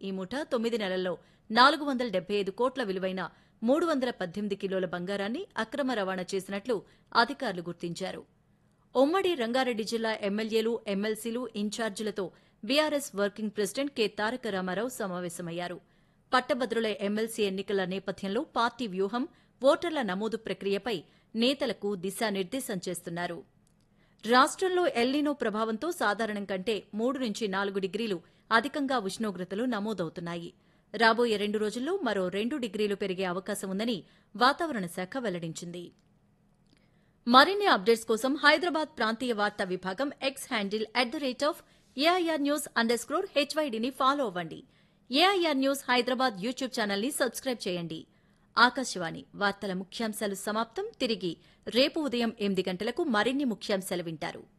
ఈ ముఠా తొమ్మిది నెలల్లో నాలుగు వందల డెబ్బై ఐదు కోట్ల విలువైన మూడు వందల పద్దెనిమిది కిలోల బంగారాన్ని అక్రమ రవాణా చేసినట్లు అధికారులు గుర్తించారు ఉమ్మడి రంగారెడ్డి జిల్లా ఎమ్మెల్యేలు ఎమ్మెల్సీలు ఇన్ఛార్జీలతో BRS working president K Taraka Ramarao సమావేశమయ్యారు పట్టభద్రుల ఎమ్మెల్సీ ఎన్నికల నేపథ్యంలో పార్టీ వ్యూహం ఓటర్ల నమోదు ప్రక్రియపై నేతలకు దిశానిర్దేశం చేస్తున్నారు రాష్ట్రంలో ఎల్నినో ప్రభావంతో సాధారణం కంటే మూడు నుంచి నాలుగు డిగ్రీలు అధికంగా ఉష్ణోగ్రతలు నమోదవుతున్నాయి రాబోయే రెండు రోజుల్లో మరో రెండు డిగ్రీలు పెరిగే అవకాశం ఉందని వాతావరణ శాఖ వెల్లడించింది మరిన్ని అప్డేట్స్ కోసం హైదరాబాద్ ప్రాంతీయ వార్తా విభాగం X handle at the rate of AIR news under score హెచ్వైడిని ఫాలో అవ్వండి ఏఐఆర్ న్యూస్ హైదరాబాద్ యూట్యూబ్ ఛానల్ని సబ్స్క్రైబ్ చేయండి ఆకాశవాణి వార్తల ముఖ్యాంశాలు సమాప్తం తిరిగి రేపు ఉదయం ఎనిమిది గంటలకు మరిన్ని ముఖ్యాంశాలు వింటారు